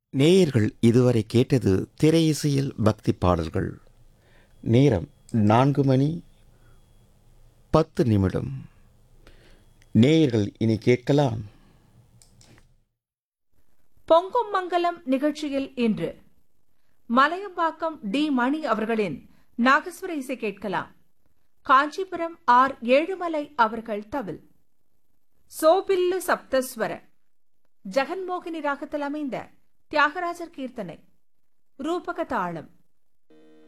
நேயர்கள் இதுவரை கேட்டது திரையிசையில் பக்தி பாடல்கள் நேரம் நான்கு மணி பத்து நிமிடம் நேயர்கள் இனி கேட்கலாம் பொங்கும் மங்கலம் நிகழ்ச்சியில் இன்று மலையம்பாக்கம் டி மணி அவர்களின் நாகஸ்வர இசை கேட்கலாம் காஞ்சிபுரம் ஆர் ஏழுமலை அவர்கள் தவில் சோபில்லு சப்தஸ்வர ஜெகன்மோகினி ராகத்தில் அமைந்த தியாகராஜர் கீர்த்தனை ரூபக தாளம்